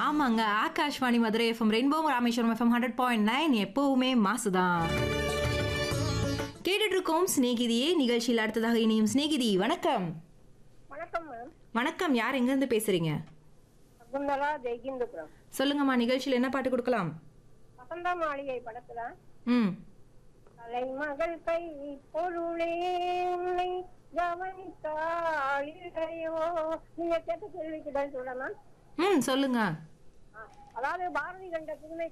ஆமாங்க Akashvani Madurai FM rainbow Rameswaram FM hundred point nine எப்பவுமே மாசுதான் கேட்டுட்டு இருக்கோம் சிநேகிதியே நிகழ்ச்சியில் அடுத்ததாக இனியும் சிநேகிதி வணக்கம் வணக்கம் மேம் வணக்கம் யார் எங்கேருந்து பேசுறீங்க சகுந்தலா ஜெய்கிந்தபுரம் சொல்லுங்கம்மா நிகழ்ச்சியில் என்ன பாட்டு கொடுக்கலாம் வசந்த மாளிகை படத்துல ம் தலைமகள் கை பொருளே உன்னை கவனித்தாள் இல்லையோ நீங்க கேட்ட கேள்விக்கு தான் சொல்லலாம் ம் சொல்லுங்க அதாவது பாரதி கண்ட புதுமை